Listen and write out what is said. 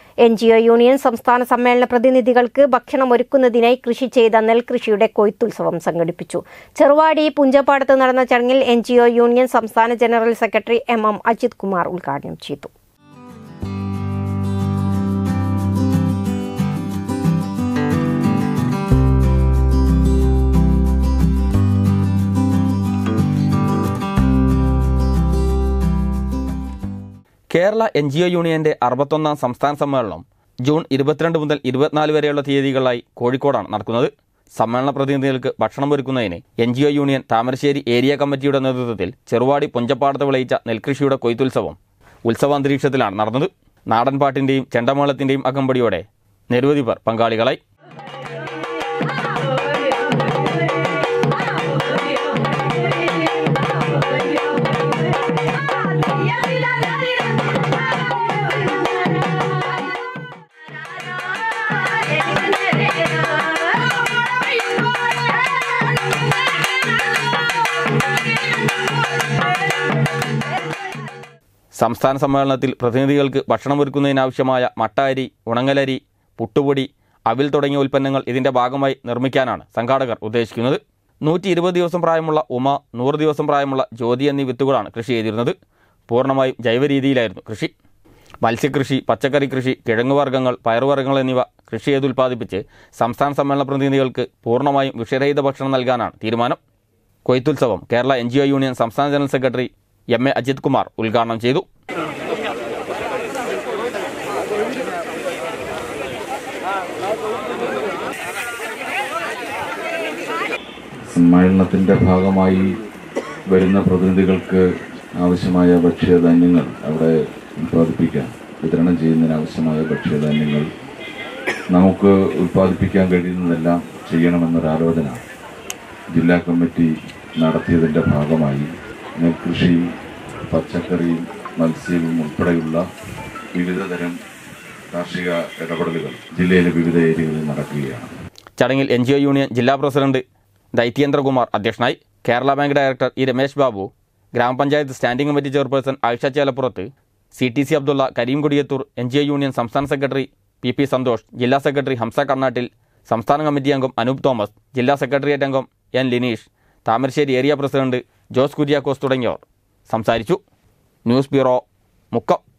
N G O union സംസ്ഥാന സമ്മേളന പ്രതിനിധികൾക്ക് ഭക്ഷണം ഒരുക്കുന്നതിനായി കൃഷി ചെയ്ത നെൽകൃഷിയുടെ കൊയ്ത്തുത്സവം സംഘടിപ്പിച്ചു ചെറുവാടി പുഞ്ചപ്പാടത്ത് നടന്ന ചടങ്ങിൽ എൻ ജി ഒ യൂണിയൻ സംസ്ഥാന general secretary M M Ajith Kumar ഉദ്ഘാടനം ചെയ്തു കേരള എൻ ജി ഒ യൂണിയന്റെ അറുപത്തൊന്നാം സംസ്ഥാന സമ്മേളനം ജൂൺ ഇരുപത്തിരണ്ട് മുതൽ ഇരുപത്തിനാല് വരെയുള്ള തീയതികളായി കോഴിക്കോടാണ് നടക്കുന്നത് സമ്മേളന പ്രതിനിധികൾക്ക് ഭക്ഷണം ഒരുക്കുന്നതിന് N G O union Thamarassery area കമ്മിറ്റിയുടെ നേതൃത്വത്തിൽ ചെറുവാടി പുഞ്ചപ്പാടത്ത് വിളയിച്ച നെൽകൃഷിയുടെ കൊയ്ത്തുത്സവം ഉത്സവാന്തരീക്ഷത്തിലാണ് നടന്നത് നാടൻപാട്ടിന്റെയും ചെണ്ടമേളത്തിന്റെയും അകമ്പടിയോടെ നിരവധി പേർ പങ്കാളികളായി സംസ്ഥാന സമ്മേളനത്തിൽ പ്രതിനിധികൾക്ക് ഭക്ഷണമൊരുക്കുന്നതിനാവശ്യമായ മട്ട അരി ഉണങ്ങലരി പുട്ടുപൊടി അവിൽ തുടങ്ങിയ ഉൽപ്പന്നങ്ങൾ ഇതിന്റെ ഭാഗമായി നിർമ്മിക്കാനാണ് സംഘാടകർ ഉദ്ദേശിക്കുന്നത് നൂറ്റി ഇരുപത് ദിവസം പ്രായമുള്ള ഉമ നൂറ് ദിവസം പ്രായമുള്ള ജ്യോതി എന്നീ വിത്തുകളാണ് കൃഷി ചെയ്തിരുന്നത് പൂർണ്ണമായും ജൈവ രീതിയിലായിരുന്നു കൃഷി മത്സ്യകൃഷി പച്ചക്കറി കൃഷി കിഴങ്ങുവർഗ്ഗങ്ങൾ പയറുവർഗ്ഗങ്ങൾ എന്നിവ കൃഷി ചെയ്ത് ഉൽപ്പാദിപ്പിച്ച് സംസ്ഥാന സമ്മേളന പ്രതിനിധികൾക്ക് പൂർണ്ണമായും വിഷരഹിത ഭക്ഷണം നൽകാനാണ് തീരുമാനം കൊയ്ത്തുത്സവം കേരള എൻ യൂണിയൻ സംസ്ഥാന general secretary M A Ajith Kumar ഉദ്ഘാടനം ചെയ്തു സമ്മേളനത്തിൻ്റെ ഭാഗമായി വരുന്ന പ്രതിനിധികൾക്ക് ആവശ്യമായ ഭക്ഷ്യധാന്യങ്ങൾ അവിടെ ഉൽപ്പാദിപ്പിക്കാൻ വിതരണം ചെയ്യുന്നതിന് ആവശ്യമായ ഭക്ഷ്യധാന്യങ്ങൾ നമുക്ക് ഉൽപ്പാദിപ്പിക്കാൻ കഴിയുന്നതെല്ലാം ചെയ്യണമെന്നൊരാലോചന ജില്ലാ കമ്മിറ്റി നടത്തിയതിൻ്റെ ഭാഗമായി നെൽകൃഷി പച്ചക്കറിയും മത്സ്യവും ഉൾപ്പെടെയുള്ള വിവിധതരം കാർഷിക ഇടപെടലുകൾ ജില്ലയിലെ വിവിധ ഏരിയകളിൽ നടക്കുകയാണ് ചടങ്ങിൽ എൻ ജി ഒ യൂണിയൻ ജില്ലാ പ്രസിഡന്റ് ദൈത്യേന്ദ്രകുമാർ അധ്യക്ഷനായി Kerala bank director E Ramesh Babu ഗ്രാമപഞ്ചായത്ത് standing committee chairperson Ayisha Chelappurath C T C Abdulla Kareem Kodiyathur N G O union സംസ്ഥാന സെക്രട്ടറി പി പി സന്തോഷ് ജില്ലാ സെക്രട്ടറി ഹംസ കർണാട്ടിൽ സംസ്ഥാന കമ്മിറ്റി അംഗം അനൂപ് തോമസ് ജില്ലാ സെക്രട്ടേറിയറ്റ് അംഗം N Lineesh Thamarassery area president Jose Kuriakose തുടങ്ങിയവർ സംസാരിച്ചു ന്യൂസ് ബ്യൂറോ മുക്കം